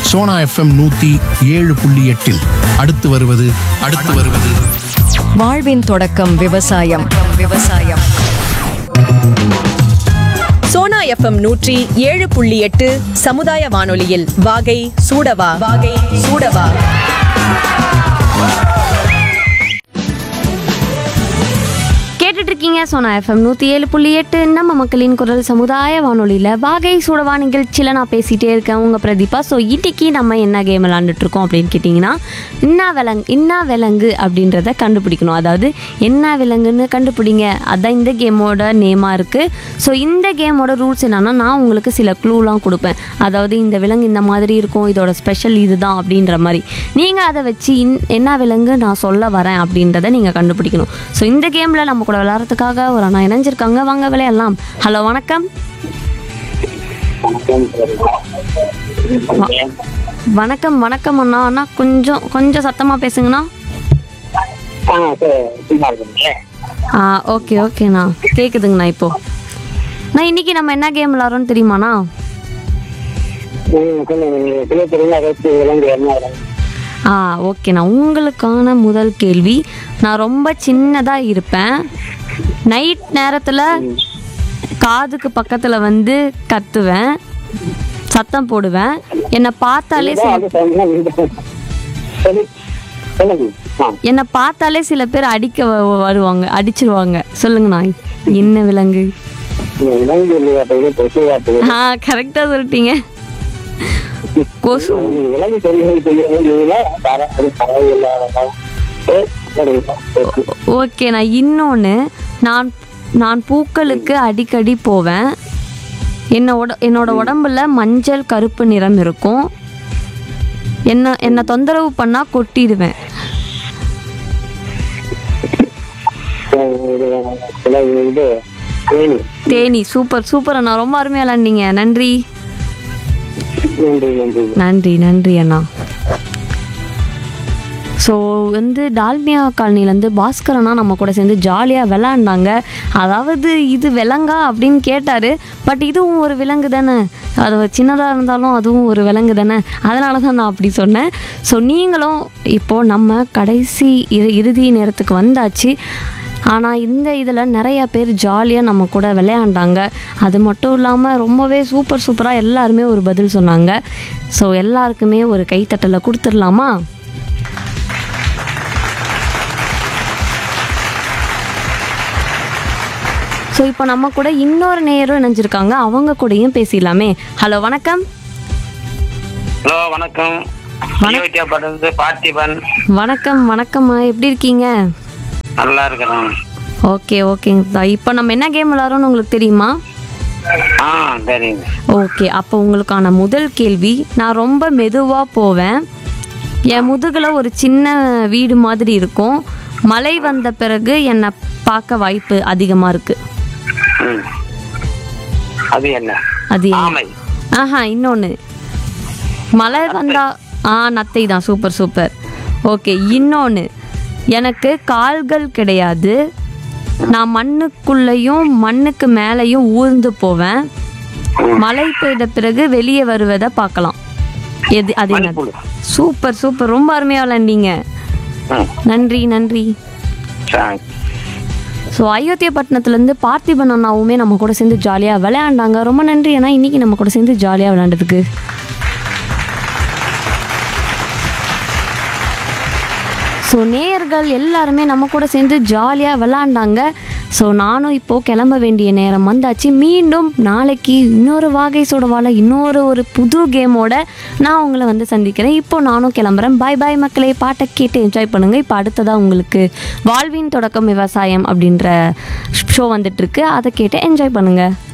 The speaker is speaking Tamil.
சோனா எஃப்எம் நூத்தி ஏழு புள்ளி எட்டில் அடுத்து வருவது அடுத்து வருவது வாழ்வின் தொடக்கம் விவசாயம் விவசாயம் சோனா எஃப்எம் நூற்றி ஏழு புள்ளி எட்டு சமுதாய வானொலியில் வாகை சூடவா வாகை சூடவா கேட்டுட்டு இருக்கீங்க சோனா எஃப்எம் நூற்றி ஏழு புள்ளி எட்டு நம்ம மக்களின் குரல் சமுதாய வானொலியில் வாகை சூடவா நிகழ்ச்சியில் நான் பேசிகிட்டே இருக்கேன் உங்கள் பிரதீபா ஸோ இன்னைக்கு நம்ம என்ன கேம் விளாண்டுட்டு இருக்கோம் அப்படின்னு கேட்டிங்கன்னா இன்னா விலங்கு இன்னா விலங்கு அப்படின்றத கண்டுபிடிக்கணும் அதாவது என்ன விலங்குன்னு கண்டுபிடிங்க அதான் இந்த கேமோட நேமாக இருக்குது ஸோ இந்த கேமோட ரூல்ஸ் என்னன்னா நான் உங்களுக்கு சில க்ளூலாம் கொடுப்பேன் அதாவது இந்த விலங்கு இந்த மாதிரி இருக்கும் இதோட ஸ்பெஷல் இதுதான் அப்படின்ற மாதிரி நீங்கள் அதை வச்சு இன் என்ன விலங்கு நான் சொல்ல வரேன் அப்படின்றத நீங்கள் கண்டுபிடிக்கணும் ஸோ இந்த கேமில் நம்ம கூட விளாட்றதுக்காக ஒரு அண்ணா இணைஞ்சிருக்காங்க வாங்க விளையாடலாம் ஹலோ வணக்கம் வ- வணக்கம் வணக்கம் அண்ணா அண்ணா கொஞ்சம் கொஞ்சம் சத்தமாக பேசுங்கண்ணா ஆ சரி சும்மா இருக்குங்க ஆ ஓகே ஓகேண்ணா கேட்குதுங்கண்ணா இப்போ நான் இன்னைக்கு நம்ம என்ன கேம் விளாட்றோன்னு தெரியுமாண்ணா ம் சொல்லுங்க நீங்கள் சில தெரியுங்க ஏதாச்சும் விலங்கு என்ன விலங்கு ஆ ஓகேண்ணா உங்களுக்கான முதல் கேள்வி நான் ரொம்ப சின்னதாக இருப்பேன் நைட் நேரத்தில் காதுக்கு பக்கத்தில் வந்து கத்துவேன் சத்தம் போடுவேன் என்னை பார்த்தாலே சில அது சொன்னா நீங்க சொல்லி சொல்லுங்க ஆ என்னை பார்த்தாலே சில பேர் அடிக்க வ- வருவாங்க அடிச்சிருவாங்க சொல்லுங்கண்ணா என்ன விலங்கு நீங்க விலங்கு இல்லையா அப்படி கொசு வார்த்தை ஆ கரெக்டாக சொல்லிட்டீங்க கொசு நீங்க விலங்கு தெரியும் தெரியும் தர அது பறவை இல்லாத ஓகேண்ணா இன்னொன்று நான் நான் பூக்களுக்கு அடிக்கடி போவேன் என்னோட என்னோட உடம்புல மஞ்சள் கருப்பு நிறம் இருக்கும் என்ன என்னை தொந்தரவு பண்ணால் கொட்டிடுவேன் இது தேனி தேனி சூப்பர் சூப்பர் அண்ணா ரொம்ப அருமையாக விளாண்டீங்க நன்றி நன்றி நன்றி நன்றி நன்றி அண்ணா ஸோ வந்து டால்மியா காலனிலேருந்து பாஸ்கரனா நம்ம கூட சேர்ந்து ஜாலியாக விளாண்டாங்க அதாவது இது விலங்கா அப்படின்னு கேட்டார் பட் இதுவும் ஒரு விலங்கு தானே அது சின்னதாக இருந்தாலும் அதுவும் ஒரு விலங்கு தானே அதனால தான் நான் அப்படி சொன்னேன் ஸோ நீங்களும் இப்போது நம்ம கடைசி இறு இறுதி நேரத்துக்கு வந்தாச்சு ஆனால் இந்த இதில் நிறைய பேர் ஜாலியாக நம்ம கூட விளையாண்டாங்க அது மட்டும் இல்லாமல் ரொம்பவே சூப்பர் சூப்பராக எல்லாருமே ஒரு பதில் சொன்னாங்க ஸோ எல்லாருக்குமே ஒரு கைத்தட்டலை கொடுத்துடலாமா ஸோ இப்போ நம்ம கூட இன்னொரு நேரம் இணைஞ்சிருக்காங்க அவங்க கூடயும் பேசிடலாமே ஹலோ வணக்கம் ஹலோ வணக்கம் அயோத்தியாப்பட்டிருந்து பார்த்திபன் வணக்கம் வணக்கம்மா எப்படி இருக்கீங்க நல்லா இருக்கிறேன் ஓகே ஓகேங்க இப்போ நம்ம என்ன கேம் விளாட்றோம்னு உங்களுக்கு தெரியுமா ஆ சரிங்க ஓகே அப்போ உங்களுக்கான முதல் கேள்வி நான் ரொம்ப மெதுவாக போவேன் என் முதுகில் ஒரு சின்ன வீடு மாதிரி இருக்கும் மழை வந்த பிறகு என்னை பார்க்க வாய்ப்பு அதிகமாக இருக்குது ம் அது என்ன அது என்ன? ஆமை ஆஹா இன்னொன்று மழை வந்தா ஆ நத்தை தான் சூப்பர் சூப்பர் ஓகே இன்னொன்று எனக்கு கால்கள் கிடையாது நான் மண்ணுக்குள்ளேயும் மண்ணுக்கு மேலேயும் ஊர்ந்து போவேன் மழை பெய்த பிறகு வெளியே வருவதை பார்க்கலாம் எது அது என்ன மண்புழு. சூப்பர் சூப்பர் ரொம்ப அருமையாக விளாண்டீங்க ம் நன்றி நன்றி சரி ஸோ அயோத்தியப்பட்டினத்துலேருந்து பார்த்திபன் அண்ணாவுமே நம்ம கூட சேர்ந்து ஜாலியாக விளையாண்டாங்க ரொம்ப நன்றி அண்ணா இன்னைக்கு நம்ம கூட சேர்ந்து ஜாலியாக விளையாண்டதுக்கு ஸோ நேயர்கள் எல்லாருமே நம்ம கூட சேர்ந்து ஜாலியாக விளாண்டாங்க ஸோ நானும் இப்போது கிளம்ப வேண்டிய நேரம் வந்தாச்சு மீண்டும் நாளைக்கு இன்னொரு வாகை சோடவால இன்னொரு ஒரு புது கேமோட நான் உங்களை வந்து சந்திக்கிறேன் இப்போ நானும் கிளம்புறேன் பாய் பாய் மக்களே பாட்டை கேட்டு என்ஜாய் பண்ணுங்கள் இப்போ அடுத்ததாக உங்களுக்கு வாழ்வின் தொடக்கம் விவசாயம் அப்படின்ற ஷோ வந்துட்டுருக்கு அதை கேட்டு என்ஜாய் பண்ணுங்கள்